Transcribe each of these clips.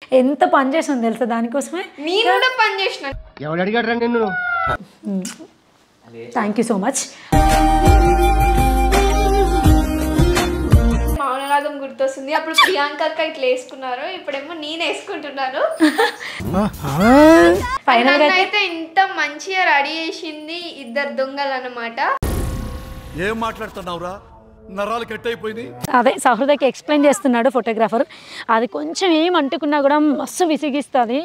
ఎంత పని చేసాను తెలుసా దానికోసమే నేను కూడా పని చేసిన ఎవడు అడిగాడు రా నిన్ను thank you so much Mouna Raagam గుర్తొస్తుంది అప్పుడు ప్రియాంక అక్క ఇట్లా వేసుకున్నారు ఇప్పుడేమో నేను వేసుకుంటున్నాను ఫైనల్ గా అయితే ఇంత మంచిగా రెడీ చేసింది ఇద్దరు దొంగలు అన్నమాట ఏం మాట్లాడుతున్నావురా నరాలు కట్ అయిపోయినాయి అదే సహృదయకి ఎక్స్ప్లెయిన్ చేస్తున్నాడు ఫోటోగ్రాఫర్ అది కొంచెం ఏం అంటుకున్నా కూడా మస్తు విసిగిస్తుంది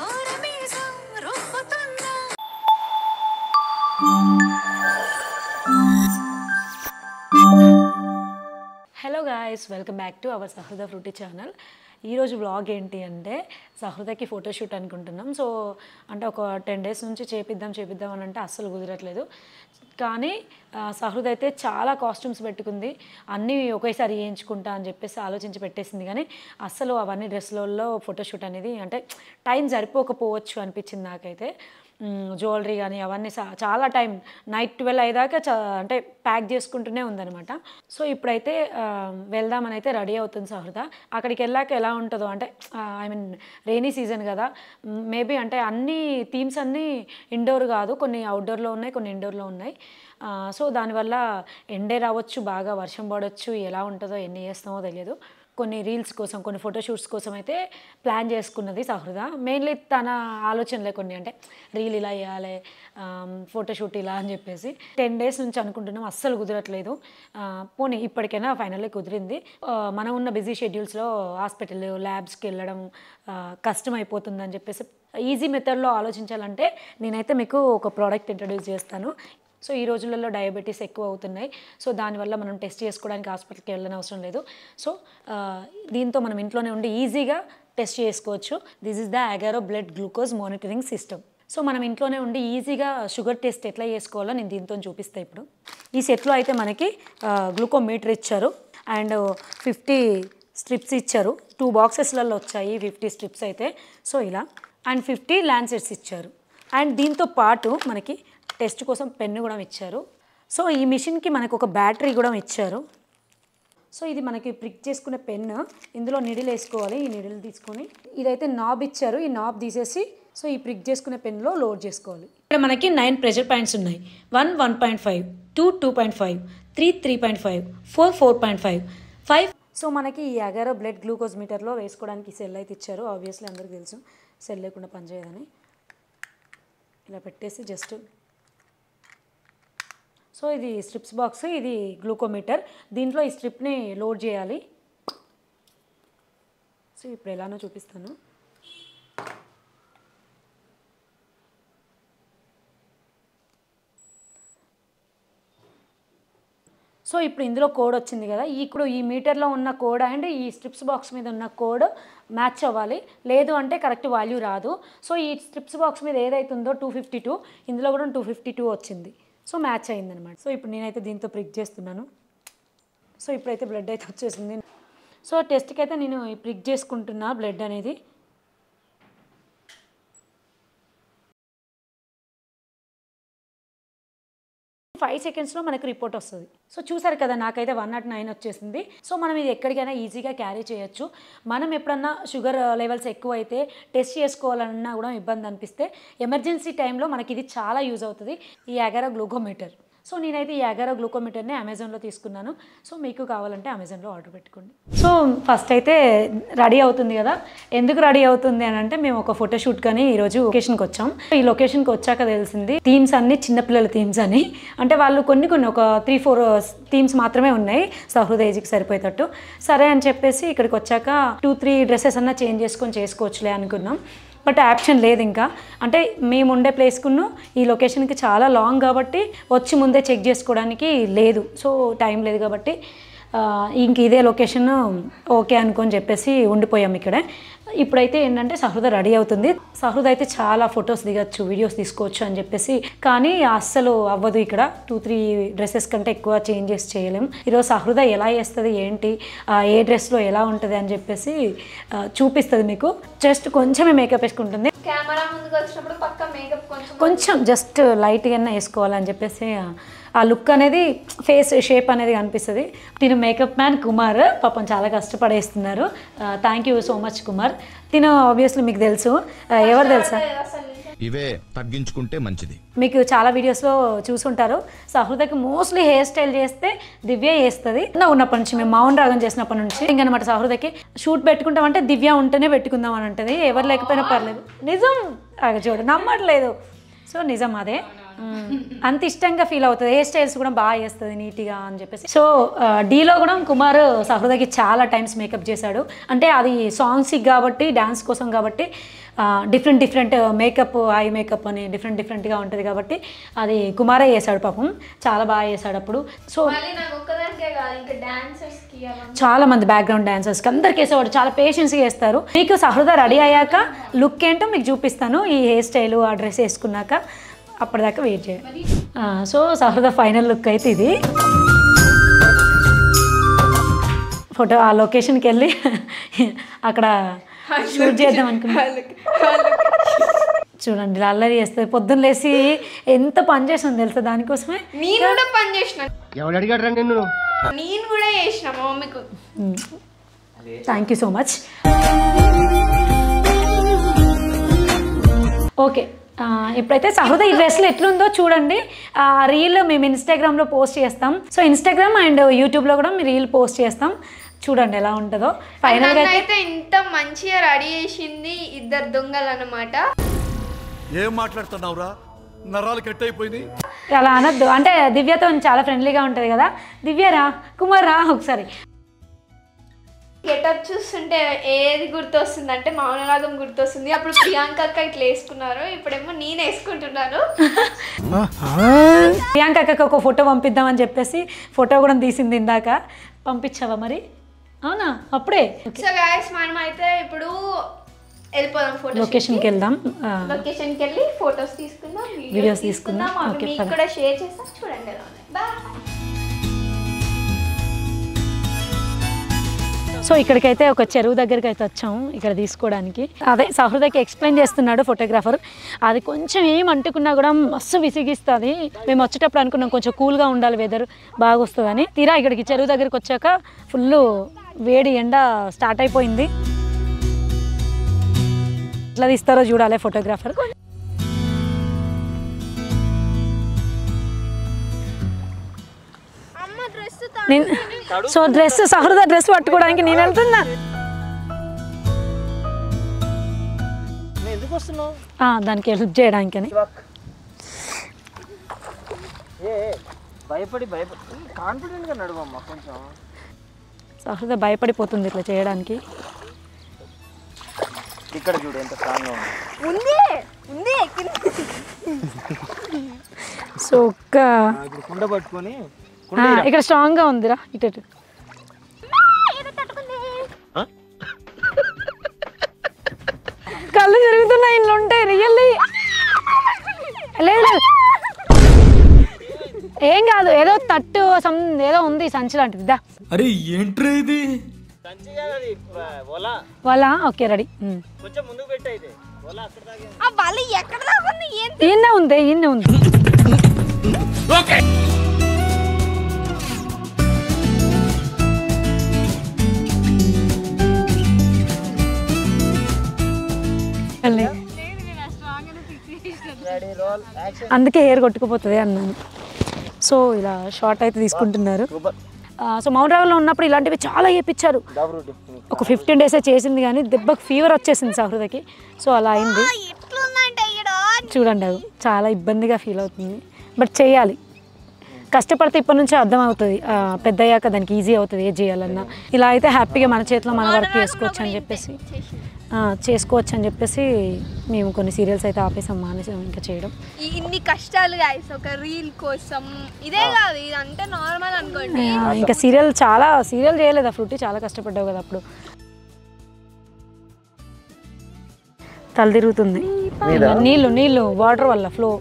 hello guys welcome back to our Sahruda fruity channel ఈరోజు వ్లాగ్ ఏంటి అంటే సహృదకి ఫోటోషూట్ అనుకుంటున్నాం సో అంటే ఒక టెన్ డేస్ నుంచి చేపిద్దాం చేపిద్దాం అని అంటే అస్సలు కుదరట్లేదు కానీ ఆ, సహృద అయితే చాలా కాస్ట్యూమ్స్ పెట్టుకుంది అన్నీ ఒకేసారి వేయించుకుంటా అని చెప్పేసి ఆలోచించి పెట్టేసింది కానీ అస్సలు అవన్నీ డ్రెస్లలో ఫోటోషూట్ అనేది అంటే టైం సరిపోకపోవచ్చు అనిపించింది నాకైతే జ్యువెలరీ కానీ అవన్నీ చా- చాలా టైం నైట్ ట్వెల్వ్ అయ్యేదాకా చా అంటే ప్యాక్ చేసుకుంటూనే ఉందనమాట సో ఇప్పుడైతే ఆ, వెళ్దామని అయితే రెడీ అవుతుంది సహృద అక్కడికి వెళ్ళాక ఎలా ఉంటుందో అంటే ఐ మీన్ రెయినీ సీజన్ కదా మేబీ అంటే అన్ని థీమ్స్ అన్నీ ఇండోర్ కాదు కొన్ని అవుట్డోర్లో ఉన్నాయి కొన్ని ఇండోర్లో ఉన్నాయి ఆ, సో దానివల్ల ఎండే రావచ్చు బాగా వర్షం పడవచ్చు ఎలా ఉంటుందో ఎన్ని చేస్తామో తెలియదు కొన్ని రీల్స్ కోసం కొన్ని ఫోటోషూట్స్ కోసం అయితే ప్లాన్ చేసుకున్నది సహృద మెయిన్లీ తన ఆలోచనలే కొన్ని అంటే రీల్ ఇలా వేయాలి ఫోటోషూట్ ఇలా అని చెప్పేసి టెన్ డేస్ నుంచి అనుకుంటున్నాం అస్సలు కుదరట్లేదు ఆ, పోనీ ఇప్పటికైనా ఫైనల్లీ కుదిరింది ఆ, మనం ఉన్న బిజీ షెడ్యూల్స్లో హాస్పిటల్ ల్యాబ్స్కి వెళ్ళడం ఆ, కష్టం అయిపోతుందని చెప్పేసి ఈజీ మెథడ్లో ఆలోచించాలంటే నేనైతే మీకు ఒక ప్రోడక్ట్ ఇంట్రడ్యూస్ చేస్తాను సో ఈ రోజులలో డయాబెటీస్ ఎక్కువ అవుతున్నాయి సో దానివల్ల మనం టెస్ట్ చేసుకోవడానికి హాస్పిటల్కి వెళ్ళని అవసరం లేదు సో ఆ, దీంతో మనం ఇంట్లోనే ఉండి ఈజీగా టెస్ట్ చేసుకోవచ్చు this is the Agaro blood glucose monitoring system so మనం ఇంట్లోనే ఉండి ఈజీగా షుగర్ టెస్ట్ ఎట్లా చేసుకోవాలో నేను దీంతో చూపిస్తాను ఇప్పుడు ఈ సెట్లో అయితే మనకి గ్లూకోమీటర్ ఇచ్చారు అండ్ ఫిఫ్టీ స్ట్రిప్స్ ఇచ్చారు టూ బాక్సెస్లలో వచ్చాయి ఫిఫ్టీ స్ట్రిప్స్ అయితే సో ఇలా అండ్ ఫిఫ్టీ ల్యాన్సెట్స్ ఇచ్చారు అండ్ దీంతో పాటు మనకి టెస్ట్ కోసం పెన్ను కూడా ఇచ్చారు సో ఈ మిషన్కి మనకు ఒక బ్యాటరీ కూడా ఇచ్చారు సో ఇది మనకి ప్రిక్ చేసుకునే పెన్ను ఇందులో నిడిల్ వేసుకోవాలి ఈ నిడిల్ తీసుకొని ఇదైతే నాబ్ ఇచ్చారు ఈ నాబ్ తీసేసి సో ఈ ప్రిక్ చేసుకునే పెన్లో లోడ్ చేసుకోవాలి ఇక్కడ మనకి నైన్ ప్రెషర్ పాయింట్స్ ఉన్నాయి one one point five two two point five three three point five four four point five five so మనకి ఈ అగారో బ్లడ్ గ్లూకోజ్ మీటర్లో వేసుకోవడానికి సెల్ అయితే ఇచ్చారు ఆబ్వియస్లీ అందరికీ తెలుసు సెల్ లేకుండా పనిచేయదని ఇలా పెట్టేసి జస్ట్ సో ఇది స్ట్రిప్స్ బాక్స్ ఇది గ్లూకోమీటర్ దీంట్లో ఈ స్ట్రిప్ని లోడ్ చేయాలి సో ఇప్పుడు ఎలానో చూపిస్తాను సో ఇప్పుడు ఇందులో కోడ్ వచ్చింది కదా ఇప్పుడు ఈ మీటర్లో ఉన్న కోడ్ అండ్ ఈ స్ట్రిప్స్ బాక్స్ మీద ఉన్న కోడ్ మ్యాచ్ అవ్వాలి లేదు అంటే కరెక్ట్ వాల్యూ రాదు సో ఈ స్ట్రిప్స్ బాక్స్ మీద ఏదైతుందో టూ ఫిఫ్టీ టూ ఇందులో కూడా టూ ఫిఫ్టీ టూ వచ్చింది సో మ్యాచ్ అయిందనమాట సో ఇప్పుడు నేనైతే దీంతో ప్రిక్ చేస్తున్నాను సో ఇప్పుడైతే బ్లడ్ అయితే వచ్చేసింది సో టెస్ట్కి అయితే నేను ప్రిక్ చేసుకుంటున్నా బ్లడ్ అనేది ఫైవ్ సెకండ్స్లో మనకు రిపోర్ట్ వస్తుంది సో చూసారు కదా నాకైతే వన్ నాట్ నైన్ వచ్చేసింది సో మనం ఇది ఎక్కడికైనా ఈజీగా క్యారీ చేయొచ్చు మనం ఎప్పుడన్నా షుగర్ లెవెల్స్ ఎక్కువ అయితే టెస్ట్ చేసుకోవాలన్నా కూడా ఇబ్బంది అనిపిస్తే ఎమర్జెన్సీ టైంలో మనకి ఇది చాలా యూజ్ అవుతుంది ఈ అగారో గ్లూకోమీటర్ సో నేనైతే ఈ అగారో గ్లూకోమీటర్ని అమెజాన్లో తీసుకున్నాను సో మీకు కావాలంటే అమెజాన్లో ఆర్డర్ పెట్టుకోండి సో ఫస్ట్ అయితే రెడీ అవుతుంది కదా ఎందుకు రెడీ అవుతుంది అని అంటే మేము ఒక ఫోటోషూట్ కానీ ఈరోజు లొకేషన్కి వచ్చాం ఈ లొకేషన్కి వచ్చాక తెలిసింది థీమ్స్ అన్ని చిన్నపిల్లల థీమ్స్ అని అంటే వాళ్ళు కొన్ని కొన్ని ఒక త్రీ ఫోర్ థీమ్స్ మాత్రమే ఉన్నాయి సహృద ఏజ్కి సరిపోయేటట్టు సరే అని చెప్పేసి ఇక్కడికి వచ్చాక టూ త్రీ డ్రెస్సెస్ అన్నా చేంజ్ చేసుకొని చేసుకోవచ్చులే అనుకున్నాం బట్ ఆప్షన్ లేదు ఇంకా అంటే మేము ఉండే ప్లేస్కును ఈ లొకేషన్కి చాలా లాంగ్ కాబట్టి వచ్చి ముందే చెక్ చేసుకోవడానికి లేదు సో టైం లేదు కాబట్టి ఆ, ఇంక ఇదే లొకేషన్ ఓకే అనుకొని చెప్పేసి ఉండిపోయాం ఇక్కడ ఇప్పుడైతే ఏంటంటే సహృద రెడీ అవుతుంది సహృద అయితే చాలా ఫొటోస్ దిగచ్చు వీడియోస్ తీసుకోవచ్చు అని చెప్పేసి కానీ అస్సలు అవ్వదు ఇక్కడ టూ త్రీ డ్రెస్సెస్ కంటే ఎక్కువ చేంజెస్ చేయలేం ఈరోజు సహృద ఎలా చేస్తుంది ఏంటి ఆ, ఏ డ్రెస్లో ఎలా ఉంటుంది అని చెప్పేసి ఆ, చూపిస్తుంది మీకు జస్ట్ కొంచెమే మేకప్ వేసుకుంటుంది కెమెరా ముందుకు వచ్చినప్పుడు పక్క మేకప్ కొంచెం కొంచెం జస్ట్ లైట్గా వేసుకోవాలని చెప్పేసి ఆ- ఆ లుక్ అనేది ఫేస్ షేప్ అనేది కనిపిస్తుంది తిను మేకప్ మ్యాన్ కుమార్ పాపం చాలా కష్టపడేస్తున్నారు thank you so much Kumar Kumar తిను ఆబ్వియస్లీ మీకు తెలుసు ఆ, ఎవరు తెలుసా అసలు ఇవే తగ్గించుకుంటే మంచిది మీకు చాలా వీడియోస్లో చూసుంటారు సహృదకి మోస్ట్లీ హెయిర్ స్టైల్ చేస్తే దివ్య చేస్తుంది నా ఉన్నప్పటి నుంచి మేము మౌన్ రాగం చేసినప్పటి నుంచి ఇంకనమాట సహృదకి షూట్ పెట్టుకుంటామంటే దివ్య ఉంటేనే పెట్టుకుందాం అని అంటది ఎవరు లేకపోయినా పర్లేదు నిజం ఆగ చూడు నమ్మట్లేదు సో నిజం అదే మ్మ్. అంత ఇష్టంగా ఫీల్ అవుతుంది హెయిర్ స్టైల్స్ కూడా బాగా చేస్తుంది నీట్గా అని చెప్పేసి సో ఆ, డీలో కూడా కుమార్ సహృదకి చాలా టైమ్స్ మేకప్ చేశాడు అంటే అది సాంగ్స్కి కాబట్టి డ్యాన్స్ కోసం కాబట్టి different different makeup I makeup అని డిఫరెంట్ డిఫరెంట్గా ఉంటుంది కాబట్టి అది కుమారే చేశాడు పాపం చాలా బాగా చేశాడు అప్పుడు సో మళ్ళీ నాకు ఒక్కదానికే కాదు ఇంకా డాన్సర్స్ కి అవన్నీ చాలా మంది బ్యాక్గ్రౌండ్ డాన్సర్స్కి అందరికి వేసేవాడు చాలా పేషెన్స్గా వేస్తారు మీకు సహృద రెడీ అయ్యాక లుక్ ఏంటో మీకు చూపిస్తాను ఈ హెయిర్ స్టైల్ ఆ డ్రెస్ వేసుకున్నాక అప్పటిదాకా వెయిట్ చేయండి ఆ, సో సహృద ఫైనల్ లుక్ అయితే ఇది ఫోటో ఆ లొకేషన్కి వెళ్ళి అక్కడ షూట్ చేద్దాం అనుకున్నా చూడండి ఇలా అల్లరి చేస్తుంది పొద్దున్న లేసి ఎంత పని చేస్తుంది తెలుసా దానికోసమే నేను కూడా పని చేసిన ఎవడు అడిగాడు రా నిన్ను నేను కూడా చేసిన మా మమ్మీకు thank you so much okay ఆ, ఇప్పుడైతే సహృద ఈ డ్రెస్లో ఎట్లుందో చూడండి ఆ రీల్ మేము ఇన్స్టాగ్రామ్లో పోస్ట్ చేస్తాం సో ఇన్స్టాగ్రామ్ అండ్ యూట్యూబ్లో కూడా మీ రీల్ పోస్ట్ చేస్తాం చూడండి ఎలా ఉంటుందో ఫైనల్గా అయితే అయితే ఇంత మంచిగా రెడీ చేసింది ఇద్దరు దొంగలు అనమాట ఏం మాట్లాడుతున్నావురా నరాలు కట్ అయిపోయింది అలా అనొద్దు అంటే దివ్యతో చాలా ఫ్రెండ్లీగా ఉంటుంది కదా దివ్యరా కుమార్ రా ఒకసారి గెటప్ చూస్తుంటే ఏది గుర్తొస్తుంది అంటే మౌనరాగం గుర్తొస్తుంది అప్పుడు ప్రియాంక అక్క ఇట్లా వేసుకున్నారు ఇప్పుడేమో నేను వేసుకుంటున్నాను ప్రియాంక అక్కకి ఒక ఫోటో పంపిద్దామని చెప్పేసి ఫోటో కూడా తీసింది ఇందాక పంపించావా మరి అవునా అప్పుడే సో గాయస్ మనం అయితే ఇప్పుడు వెళ్ళిపోదాం ఫోటో లొకేషన్కి వెళ్దాం ఆ, లొకేషన్ కి వెళ్ళి ఫొటోస్ తీసుకుందాం Videos వీడియోస్ తీసుకుందాం. తీసుకుందాం అవి Okay, మీకు పద. కూడా షేర్ చేస్తాం చూడండి ఎలా ఉన్నాయి బాయ్ సో ఇక్కడికైతే ఒక చెరువు దగ్గరికి అయితే వచ్చాము ఇక్కడ తీసుకోవడానికి అదే సహృదకి ఎక్స్ప్లెయిన్ చేస్తున్నాడు ఫోటోగ్రాఫర్ అది కొంచెం ఏం అంటుకున్నా కూడా మస్తు విసిగిస్తుంది మేము వచ్చేటప్పుడు అనుకున్నాం కొంచెం కూల్గా ఉండాలి వెదర్ బాగా వస్తుందని తీరా ఇక్కడికి చెరువు దగ్గరికి వచ్చాక ఫుల్ వేడి ఎండ స్టార్ట్ అయిపోయింది ఎట్లా తీస్తారో చూడాలి ఫోటోగ్రాఫర్ నేను సో డ్రెస్ సహృద డ్రెస్ పట్టుకోవడానికి నేను వెళ్తున్నా ఎందుకు వస్తున్నావు ఆ, దానికి హెల్ప్ చేయడానికి అని ఏ భయపడి భయపడి కాన్ఫిడెంట్గా నడువమ్మా కొంచెం సహృద భయపడిపోతుంది ఇట్లా చేయడానికి ఇక్కడ చూడు ఎంత స్ట్రాంగ్గా ఉంది ఉంది ఉంది సో ఒక్క ఇప్పుడు కుండ పట్టుకొని ఆ, ఇక్కడ స్ట్రాంగ్గా ఉందిరా ఇటు ఇటు. కళ్ళు తిరుగుతున్నాయి ఇంట్లో ఉంటాయి రియల్లీ లేదు లేదు ఏం కాదు ఏదో తట్టు సమ్ ఏదో ఉంది సంచి లాంటిది దా అరే ఏంట్రా ఇది మంచిగా అది ఓల వాళ్ళ ఓకే రెడీ కొంచెం ముందుకు పెట్టయితే ఓల అక్కడ దాకా ఆ బలి ఎక్కడ దాకా ఉంది ఏం ఈయనే ఉంది ఈయనే ఉంది వెళ్ళి. రెడీ రోల్ యాక్షన్ అందుకే హెయిర్ కొట్టుకుపోతుంది అన్నాను సో ఇలా షార్ట్ అయితే తీసుకుంటున్నారు సూపర్ ఆ, సో మౌంట్ రావులో ఉన్నప్పుడు ఇలాంటివి చాలా చేపించారు డబ్ రూట్ ఒక ఫిఫ్టీన్ డేసే చేసింది కానీ దెబ్బకి ఫీవర్ వచ్చేసింది సహృదకి సో అలా అయింది ఎట్లుందంటే ఈడ చూడండి అది చాలా ఇబ్బందిగా ఫీల్ అవుతుంది బట్ చేయాలి కష్టపడితే ఇప్పటి నుంచే అర్థమవుతుంది ఆ, పెద్ద అయ్యాక దానికి ఈజీ అవుతుంది ఏది చేయాలన్నా ఇలా అయితే హ్యాపీగా మన చేతిలో మన వర్క్ చేసుకోవచ్చు అని చెప్పేసి ఆ, చేసుకోవచ్చు అని చెప్పేసి మేము కొన్ని సీరియల్స్ అయితే ఆపేసాం మానేసాం ఇంకా చేయడం ఈ ఇన్ని కష్టాలు గాయస్ ఒక రీల్ కోసం ఇదే కాదు ఇదంటే నార్మల్ అనుకోండి ఆ, ఇంకా సీరియల్ చాలా సీరియల్ చేయలేదు ఆ ఫ్రూటీ చాలా కష్టపడ్డావు కదా అప్పుడు తల తిరుగుతుంది నీళ్ళు నీళ్ళు వాటర్ వల్ల ఫ్లో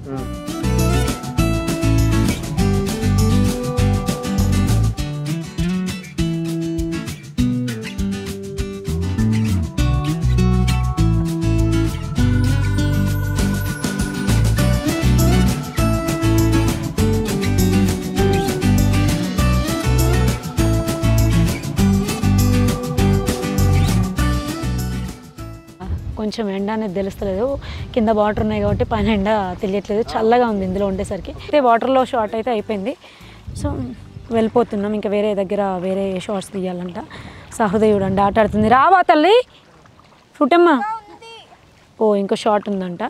కొంచెం ఎండ అనేది తెలుస్తలేదు కింద వాటర్ ఉన్నాయి కాబట్టి పైన ఎండ తెలియట్లేదు చల్లగా ఉంది ఇందులో ఉండేసరికి అయితే వాటర్లో షార్ట్ అయితే అయిపోయింది సో వెళ్ళిపోతున్నాం ఇంకా వేరే దగ్గర వేరే షార్ట్స్ తీయాలంట సహృదయ చూడండి ఆట ఆడుతుంది రావా తల్లి ఫ్రూటమ్మా ఓ ఇంకో షార్ట్ ఉందంట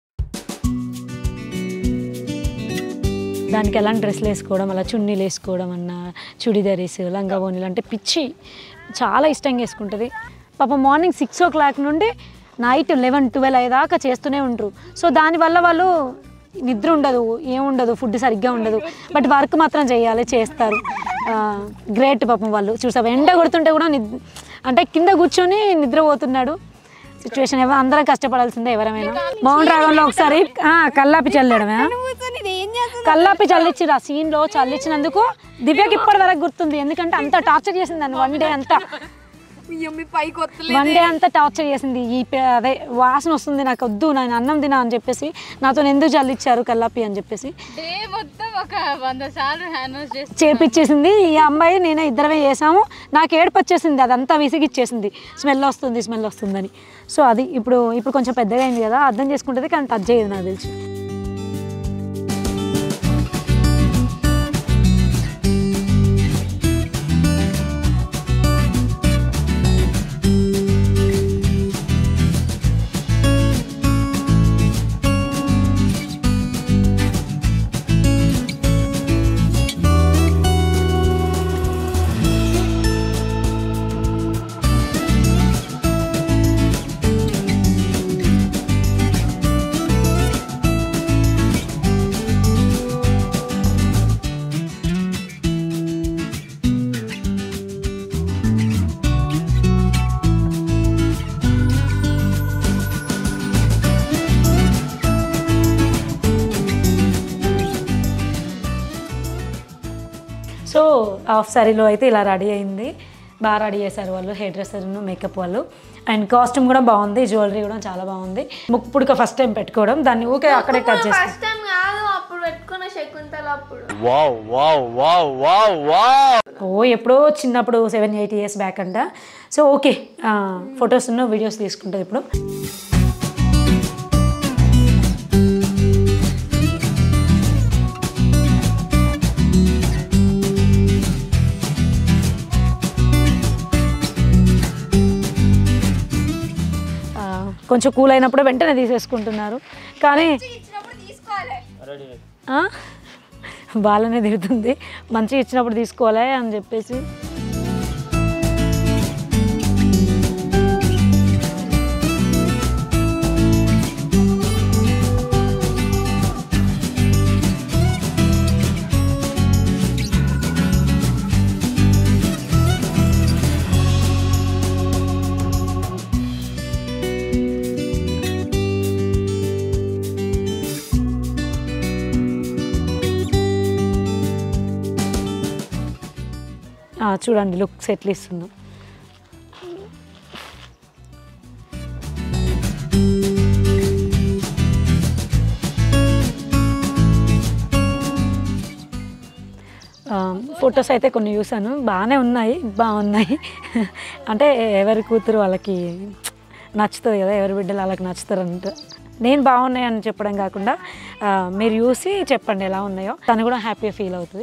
దానికి ఎలాంటి డ్రెస్లు వేసుకోవడం అలా చున్నీలు వేసుకోవడం అన్న చుడిదారీస్ లంగా ఓనీలు అంటే పిచ్చి చాలా ఇష్టంగా వేసుకుంటుంది పాప మార్నింగ్ సిక్స్ ఓ క్లాక్ నుండి నైట్ లెవెన్ ట్వెల్వ్ అయ్యేదాకా చేస్తూనే ఉంటారు సో దానివల్ల వాళ్ళు నిద్ర ఉండదు ఏముండదు ఫుడ్ సరిగ్గా ఉండదు బట్ వర్క్ మాత్రం చేయాలి చేస్తారు గ్రేట్ పాపం వాళ్ళు చూసావు ఎండ కొడుతుంటే కూడా నిద్ అంటే కింద కూర్చొని నిద్రపోతున్నాడు సిచ్యువేషన్ ఎవరు అందరం కష్టపడాల్సిందే ఎవరైనా మౌంట్ రాగంలో ఒకసారి ఆ, కల్లాపి చల్లడమే కల్లాపి చల్లించిరు ఆ సీన్ లో చల్లించినందుకు దివ్యకి ఇప్పటి వరకు గుర్తుంది ఎందుకంటే అంత టార్చర్ చేసింది దాన్ని వన్ డే అంతా పైకి వన్ డే అంతా టార్చర్ చేసింది ఈ పే- అదే వాసన వస్తుంది నాకు వద్దు నేను అన్నం తినా అని చెప్పేసి నాతో ఎందుకు చల్లిచ్చారు కల్లాపి అని చెప్పేసి డే మొత్తం ఒక వంద సార్లు హ్యాండ్ వాష్ చేసి చేపిచ్చేసింది ఈ అమ్మాయి నేనే ఇద్దరమే చేసాము నాకు ఏడుపు వచ్చేసింది అదంతా విసిగిచ్చేసింది స్మెల్ వస్తుంది స్మెల్ వస్తుందని సో అది ఇప్పుడు ఇప్పుడు కొంచెం పెద్దగా అయింది కదా అర్థం చేసుకుంటుంది కానీ టచ్ చేయదు నాకు తెలిసి సో హాఫ్ సారీలో అయితే ఇలా రెడీ అయింది బాగా రెడీ చేశారు వాళ్ళు హెయిర్ డ్రెస్సర్ మేకప్ వాళ్ళు అండ్ కాస్ట్యూమ్ కూడా బాగుంది జ్యువెలరీ కూడా చాలా బాగుంది ముక్కు పుడక ఫస్ట్ టైం పెట్టుకోవడం దాన్ని ఊకే అక్కడే కట్ చేస్తాం ఫస్ట్ టైం కాదు అప్పుడు పెట్టుకున్న శకుంతల అప్పుడు ఓ ఎప్పుడో చిన్నప్పుడు సెవెన్ ఎయిట్ ఇయర్స్ బ్యాక్ అంట సో ఓకే ఫొటోస్ వీడియోస్ తీసుకుంటుంది ఇప్పుడు ఆ, కొంచెం కూల్ అయినప్పుడు వెంటనే తీసేసుకుంటున్నారు కానీ ఇచ్చినప్పుడు తీసుకోవాలి రెడీ ఆ? బాగానే తిడుతుంది మంచిగా ఇచ్చినప్పుడు తీసుకోవాలి అని చెప్పేసి ఆ, చూడండి లుక్స్ ఎట్లా ఇస్తుందో ఫొటోస్ అయితే కొన్ని చూసాను బాగానే ఉన్నాయి బాగున్నాయి అంటే ఎవరి కూతురు వాళ్ళకి నచ్చుతుంది కదా ఎవరి బిడ్డలు వాళ్ళకి నచ్చుతారు అంట నేను బాగున్నాయి అని చెప్పడం కాకుండా ఆ, మీరు చూసి చెప్పండి ఎలా ఉన్నాయో తను కూడా హ్యాపీగా ఫీల్ అవుతుంది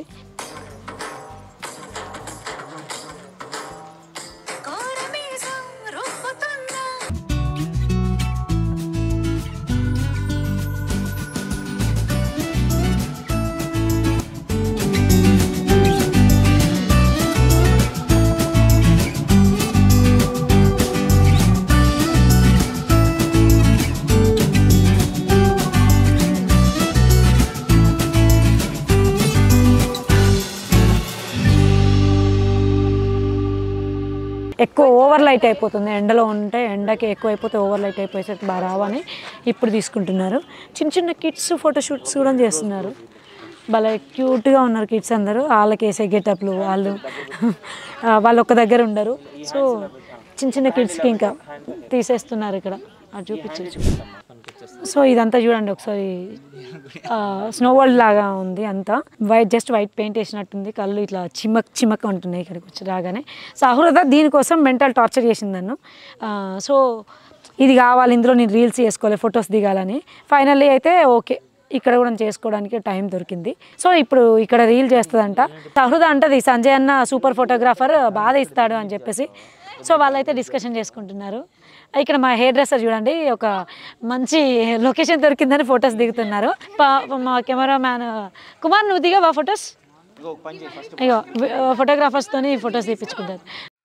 ఎక్కువ ఓవర్ లైట్ అయిపోతుంది ఎండలో ఉంటే ఎండకి ఎక్కువ అయిపోతే ఓవర్ లైట్ అయిపోయేసరికి బాగా రావని ఇప్పుడు తీసుకుంటున్నారు చిన్న చిన్న కిడ్స్ ఫోటోషూట్స్ కూడా చేస్తున్నారు భలే క్యూట్గా ఉన్నారు కిడ్స్ అందరూ వాళ్ళకి వేసే గెటప్లు వాళ్ళు ఆ, వాళ్ళు ఒక దగ్గర ఉండరు సో చిన్న చిన్న కిడ్స్కి ఇంకా తీసేస్తున్నారు ఇక్కడ అది చూపించచ్చు సో ఇదంతా చూడండి ఒకసారి స్నో వరల్డ్ లాగా ఉంది అంతా వైట్ జస్ట్ వైట్ పెయింట్ వేసినట్టుంది కళ్ళు ఇట్లా చిమ్మక్ చిమ్మక్ ఉంటున్నాయి ఇక్కడికి వచ్చి రాగానే సహృద దీనికోసం మెంటల్ టార్చర్ చేసింది నన్ను ఆ, సో ఇది కావాలి ఇందులో నేను రీల్స్ చేసుకోవాలి ఫొటోస్ దిగాలని ఫైనల్లీ అయితే ఓకే ఇక్కడ కూడా చేసుకోవడానికి టైం దొరికింది సో ఇప్పుడు ఇక్కడ రీల్ చేస్తుందంట సహృద అంటది సంజయ్ అన్న సూపర్ ఫోటోగ్రాఫర్ బాగా ఇస్తాడు అని చెప్పేసి సో వాళ్ళైతే డిస్కషన్ చేసుకుంటున్నారు ఇక్కడ మా హెయిర్ డ్రెస్సర్ చూడండి ఒక మంచి లొకేషన్ దొరికిందని ఫొటోస్ దిగుతున్నారు పా- మా కెమెరా మ్యాన్ కుమార్ నువ్వు దిగవా ఫొటోస్ అయ్యో ఫోటోగ్రాఫర్స్తోని ఫొటోస్ తీపించుకుంటారు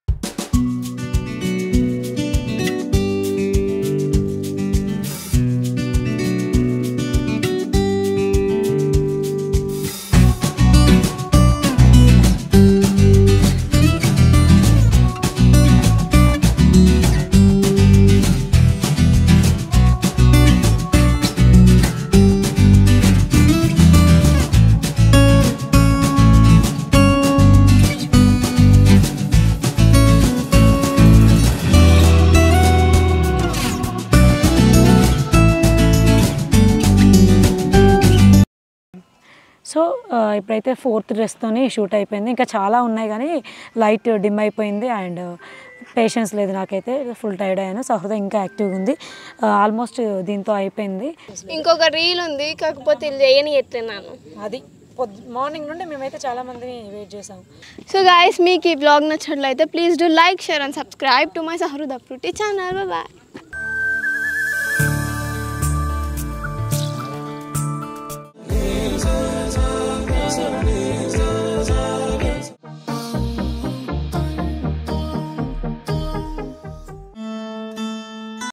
సో ఆ, ఇప్పుడైతే ఫోర్త్ డ్రెస్తోని షూట్ అయిపోయింది ఇంకా చాలా ఉన్నాయి కానీ లైట్ డిమ్ అయిపోయింది అండ్ పేషెన్స్ లేదు నాకైతే ఫుల్ టైర్డ్ అయ్యాను సహృద ఇంకా యాక్టివ్గా ఉంది ఆల్మోస్ట్ దీంతో అయిపోయింది ఇంకొక రీల్ ఉంది కాకపోతే ఇది చేయని ఎట్లున్నాను అది పొద్దు మార్నింగ్ నుండి మేమైతే చాలా మందిని వెయిట్ చేసాం సో గాయస్ మీకు ఈ బ్లాగ్ నచ్చినట్లయితే please do like share and subscribe to my Sahruda fruity channel bye